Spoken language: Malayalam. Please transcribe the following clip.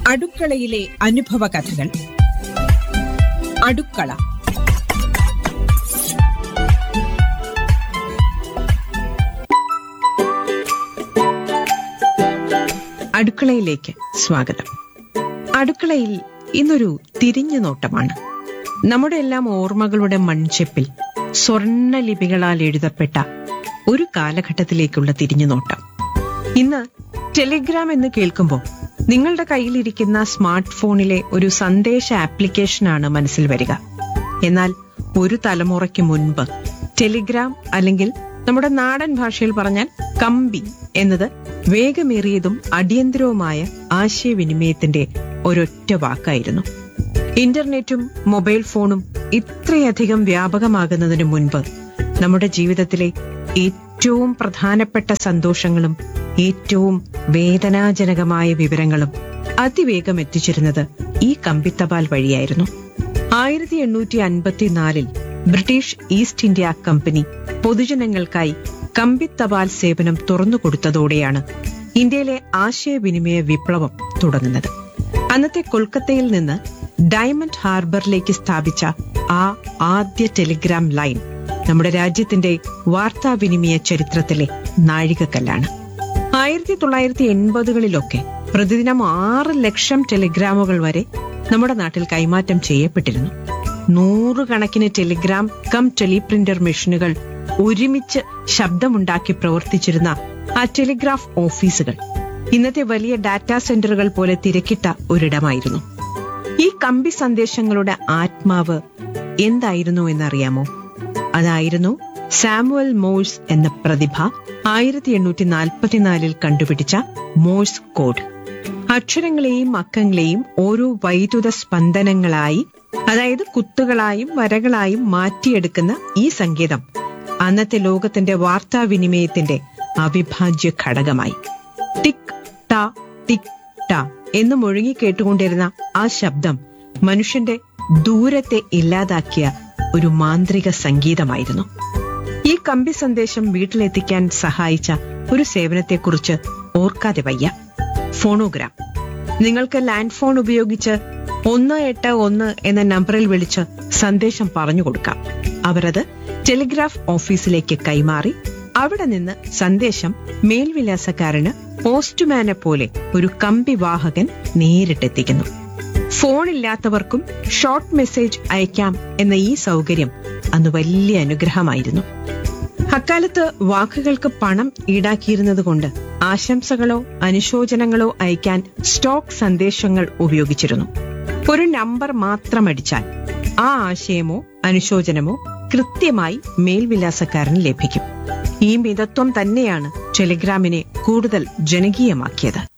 അടുക്കളയിലെ അനുഭവ കഥകൾ അടുക്കള അടുക്കളയിലേക്ക് സ്വാഗതം അടുക്കളയിൽ ഇന്നൊരു തിരിഞ്ഞു നോട്ടമാണ് നമ്മുടെ എല്ലാം ഓർമ്മകളുടെ മൺചെപ്പിൽ സ്വർണ്ണ ലിപികളാൽ എഴുതപ്പെട്ട ഒരു കാലഘട്ടത്തിലേക്കുള്ള തിരിഞ്ഞുനോട്ടം ഇന്ന് ടെലിഗ്രാം എന്ന് കേൾക്കുമ്പോൾ നിങ്ങളുടെ കയ്യിലിരിക്കുന്ന സ്മാർട്ട് ഫോണിലെ ഒരു സന്ദേശ ആപ്ലിക്കേഷനാണ് മനസ്സിൽ വരിക എന്നാൽ ഒരു തലമുറയ്ക്ക് മുൻപ് ടെലിഗ്രാം അല്ലെങ്കിൽ നമ്മുടെ നാടൻ ഭാഷയിൽ പറഞ്ഞാൽ കമ്പി എന്നത് വേഗമേറിയതും അടിയന്തരവുമായ ആശയവിനിമയത്തിന്റെ ഒരൊറ്റ വാക്കായിരുന്നു ഇന്റർനെറ്റും മൊബൈൽ ഫോണും ഇത്രയധികം വ്യാപകമാകുന്നതിന് മുൻപ് നമ്മുടെ ജീവിതത്തിലെ ഏറ്റവും പ്രധാനപ്പെട്ട സന്തോഷങ്ങളും ഏറ്റവും വേദനാജനകമായ വിവരങ്ങളും അതിവേഗം എത്തിച്ചിരുന്നത് ഈ കമ്പിത്തപാൽ വഴിയായിരുന്നു ആയിരത്തി എണ്ണൂറ്റി അൻപത്തിനാലിൽ ബ്രിട്ടീഷ് ഈസ്റ്റ് ഇന്ത്യ കമ്പനി പൊതുജനങ്ങൾക്കായി കമ്പിത്തപാൽ സേവനം തുറന്നുകൊടുത്തതോടെയാണ് ഇന്ത്യയിലെ ആശയവിനിമയ വിപ്ലവം തുടങ്ങുന്നത് അന്നത്തെ കൊൽക്കത്തയിൽ നിന്ന് ഡയമണ്ട് ഹാർബറിലേക്ക് സ്ഥാപിച്ച ആ ആദ്യ ടെലിഗ്രാം ലൈൻ നമ്മുടെ രാജ്യത്തിന്റെ വാർത്താവിനിമയ ചരിത്രത്തിലെ നാഴികക്കല്ലാണ് ആയിരത്തി തൊള്ളായിരത്തി എൺപതുകളിലൊക്കെ പ്രതിദിനം ആറ് ലക്ഷം ടെലിഗ്രാമുകൾ വരെ നമ്മുടെ നാട്ടിൽ കൈമാറ്റം ചെയ്യപ്പെട്ടിരുന്നു നൂറുകണക്കിന് ടെലിഗ്രാം കം ടെലിപ്രിന്റർ മെഷീനുകൾ ഒരുമിച്ച് ശബ്ദമുണ്ടാക്കി പ്രവർത്തിച്ചിരുന്ന ആ ടെലിഗ്രാഫ് ഓഫീസുകൾ ഇന്നത്തെ വലിയ ഡാറ്റാ സെന്ററുകൾ പോലെ തിരക്കിട്ട ഒരിടമായിരുന്നു ഈ കമ്പി സന്ദേശങ്ങളുടെ ആത്മാവ് എന്തായിരുന്നു എന്നറിയാമോ അതായിരുന്നു സാമുവൽ മോഴ്സ് എന്ന പ്രതിഭ ആയിരത്തി എണ്ണൂറ്റി നാൽപ്പത്തിനാലിൽ കണ്ടുപിടിച്ച മോഴ്സ് കോഡ് അക്ഷരങ്ങളെയും അക്കങ്ങളെയും ഓരോ വൈദ്യുത സ്പന്ദനങ്ങളായി അതായത് കുത്തുകളായും വരകളായും മാറ്റിയെടുക്കുന്ന ഈ സംഗീതം അന്നത്തെ ലോകത്തിന്റെ വാർത്താവിനിമയത്തിന്റെ അവിഭാജ്യ ഘടകമായി ടിക് ട ടിക് ട എന്ന് മുഴുങ്ങി കേട്ടുകൊണ്ടിരുന്ന ആ ശബ്ദം മനുഷ്യന്റെ ദൂരത്തെ ഇല്ലാതാക്കിയ ഒരു മാന്ത്രിക സംഗീതമായിരുന്നു ഈ കമ്പി സന്ദേശം വീട്ടിലെത്തിക്കാൻ സഹായിച്ച ഒരു സേവനത്തെക്കുറിച്ച് ഓർക്കാതെ വയ്യ ഫോണോഗ്രാം നിങ്ങൾക്ക് ലാൻഡ് ഫോൺ ഉപയോഗിച്ച് ഒന്ന് എട്ട് ഒന്ന് എന്ന നമ്പറിൽ വിളിച്ച് സന്ദേശം പറഞ്ഞു കൊടുക്കാം അവരത് ടെലിഗ്രാഫ് ഓഫീസിലേക്ക് കൈമാറി അവിടെ നിന്ന് സന്ദേശം മേൽവിലാസക്കാരന് പോസ്റ്റ്മാനെ പോലെ ഒരു കമ്പി വാഹകൻ നേരിട്ടെത്തിക്കുന്നു ഫോണില്ലാത്തവർക്കും ഷോർട്ട് മെസ്സേജ് അയക്കാം എന്ന ഈ സൗകര്യം അന്ന് വലിയ അനുഗ്രഹമായിരുന്നു അക്കാലത്ത് വാക്കുകൾക്ക് പണം ഈടാക്കിയിരുന്നത് കൊണ്ട് ആശംസകളോ അനുശോചനങ്ങളോ അയക്കാൻ സ്റ്റോക്ക് സന്ദേശങ്ങൾ ഉപയോഗിച്ചിരുന്നു ഒരു നമ്പർ മാത്രം അടിച്ചാൽ ആ ആശയമോ അനുശോചനമോ കൃത്യമായി മേൽവിലാസക്കാരന് ലഭിക്കും ഈ മിതത്വം തന്നെയാണ് ടെലിഗ്രാമിനെ കൂടുതൽ ജനകീയമാക്കിയത്